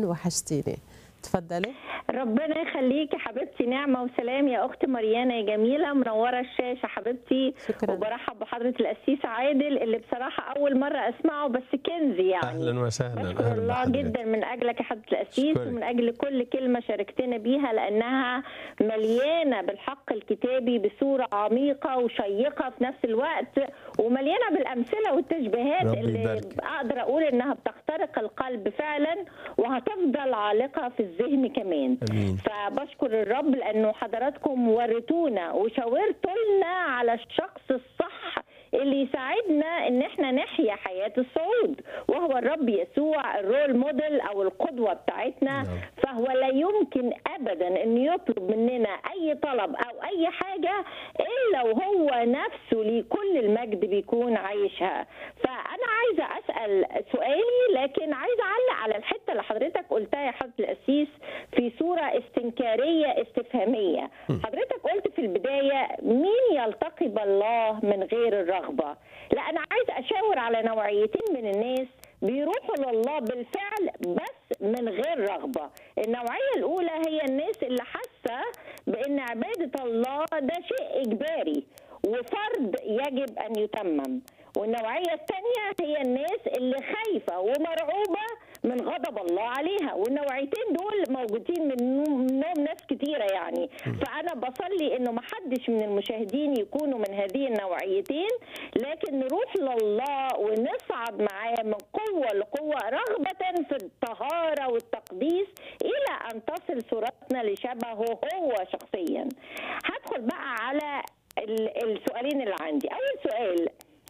وحشتيني تفضلي ربنا يخليكي حبيبتي نعمه وسلام يا اخت مريانه يا جميله منوره الشاشه حبيبتي شكراً. وبرحب بحضره القسيس عادل اللي بصراحه اول مره اسمعه بس كنزي يعني اهلا وسهلا بشكر اهلا الله بحضرتك. جدا من اجلك يا حضره القسيس أشكرك. ومن اجل كل كلمه شاركتنا بيها لانها مليانه بالحق الكتابي بصوره عميقه وشيقه في نفس الوقت ومليانه بالامثله والتشبيهات ربي اللي يبارك. اقدر اقول انها بتخترق القلب فعلا وهتفضل عالقه في الذهن كمان امين فبشكر الرب لانه حضراتكم وريتونا وشاورتوا لنا على الشخص الصح اللي يساعدنا ان احنا نحيا حياه الصعود وهو الرب يسوع الرول موديل او القدوه بتاعتنا نعم. فهو لا يمكن ابدا ان يطلب مننا اي طلب او اي حاجه الا وهو نفسه لكل المجد بيكون عايشها فانا عايزه اسال سؤالي لكن عايزه اعلق على الحته اللي حضرتك قلتها يا حضره القسيس في صوره استنكاريه استفهاميه حضرتك قلت في البدايه مين يلتقي بالله من غير الرغبه لا انا عايزه اشاور على نوعيتين من الناس بيروحوا لله بالفعل بس من غير رغبه النوعيه الاولى هي الناس اللي حاسه بان عباده الله ده شيء اجباري وفرض يجب ان يتمم والنوعيه الثانيه هي الناس اللي خايفه ومرعوبه من غضب الله عليها والنوعيتين دول موجودين من منهم ناس كتيره يعني فانا بصلي انه ما حدش من المشاهدين يكونوا من هذه النوعيتين لكن نروح لله ونصعد معاه من قوه لقوه رغبه في الطهاره والتقديس الى ان تصل صورتنا لشبهه هو شخصيا هدخل بقى على ال- السؤالين اللي عندي اول سؤال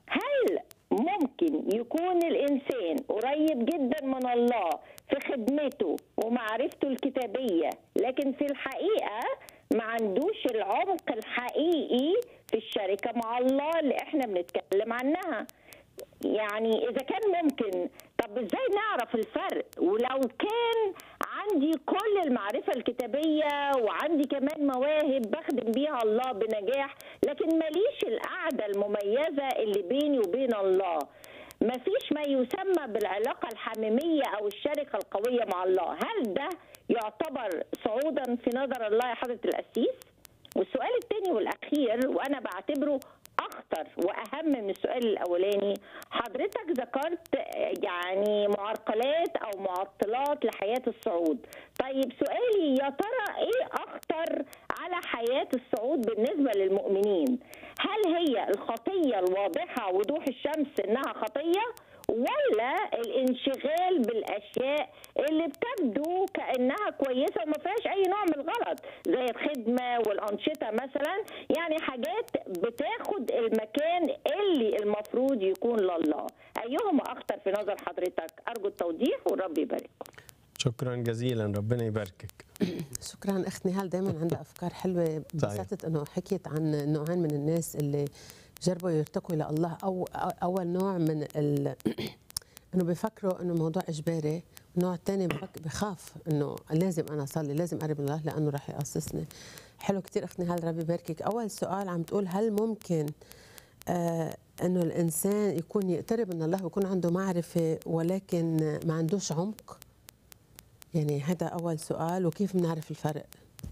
هل ممكن يكون الانسان قريب جدا من الله في خدمته ومعرفته الكتابيه لكن في الحقيقه ما عندوش العمق الحقيقي في الشركه مع الله اللي احنا بنتكلم عنها يعني اذا كان ممكن طب ازاي نعرف الفرق ولو كان عندي كل المعرفة الكتابية وعندي كمان مواهب بخدم بيها الله بنجاح لكن ماليش القعدة المميزة اللي بيني وبين الله مفيش ما يسمى بالعلاقة الحميمية أو الشركة القوية مع الله هل ده يعتبر صعودا في نظر الله يا حضرة القسيس؟ والسؤال الثاني والاخير وانا بعتبره اخطر واهم من السؤال الاولاني حضرتك ذكرت يعني معرقلات او معطلات لحياه الصعود طيب سؤالي يا ترى ايه اخطر على حياه الصعود بالنسبه للمؤمنين هل هي الخطيه الواضحه وضوح الشمس انها خطيه ولا الانشغال بالاشياء اللي بتبدو كانها كويسه وما فيهاش اي نوع من الغلط زي الخدمه والانشطه مثلا يعني حاجات بتاخد المكان اللي المفروض يكون لله ايهما اخطر في نظر حضرتك ارجو التوضيح والرب يبارككم شكرا جزيلا ربنا يباركك شكرا اخت نهال دائما عندها افكار حلوه بسطت انه حكيت عن نوعين من الناس اللي جربوا يرتقوا الى الله او أو- اول نوع من ال... انه بيفكروا انه موضوع اجباري النوع الثاني بفك... بخاف انه لازم انا اصلي لازم اقرب من الله لانه راح يقصصني حلو كتير اخت نهال ربي يباركك اول سؤال عم تقول هل ممكن آه انه الانسان يكون يقترب من الله ويكون عنده معرفه ولكن ما عندوش عمق يعني هذا اول سؤال وكيف بنعرف الفرق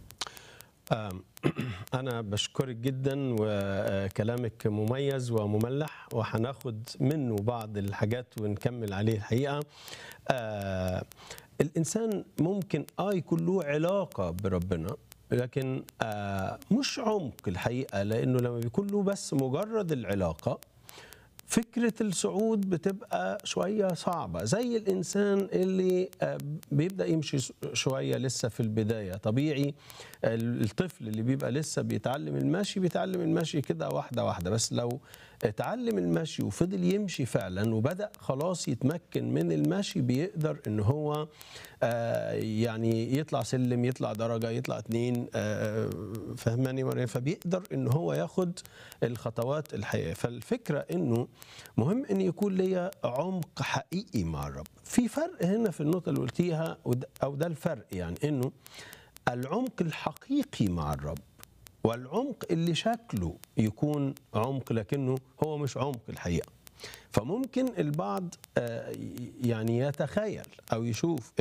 آم، أنا بشكرك جدا وكلامك مميز ومملح وهناخد منه بعض الحاجات ونكمل عليه الحقيقة آه، الإنسان ممكن آه يكون له علاقة بربنا لكن آه، مش عمق الحقيقة لأنه لما بيكون له بس مجرد العلاقة فكرة الصعود بتبقى شوية صعبة زي الإنسان اللي آه، بيبدأ يمشي س- شوية لسه في البداية طبيعي ال- الطفل اللي بيبقى لسه بيتعلم المشي بيتعلم المشي كده واحدة واحدة بس لو اتعلم المشي وفضل يمشي فعلا وبدأ خلاص يتمكن من المشي بيقدر ان هو آه، يعني يطلع سلم يطلع درجة يطلع اتنين آه، فهماني مريم فبيقدر ان هو ياخد الخطوات الحقيقية فالفكرة انه مهم ان يكون ليا عمق حقيقي مع الرب في فرق هنا في النقطة اللي قلتيها وده- او ده الفرق يعني انه العمق الحقيقي مع الرب والعمق اللي شكله يكون عمق لكنه هو مش عمق الحقيقة فممكن البعض آه، يعني يتخيل أو يشوف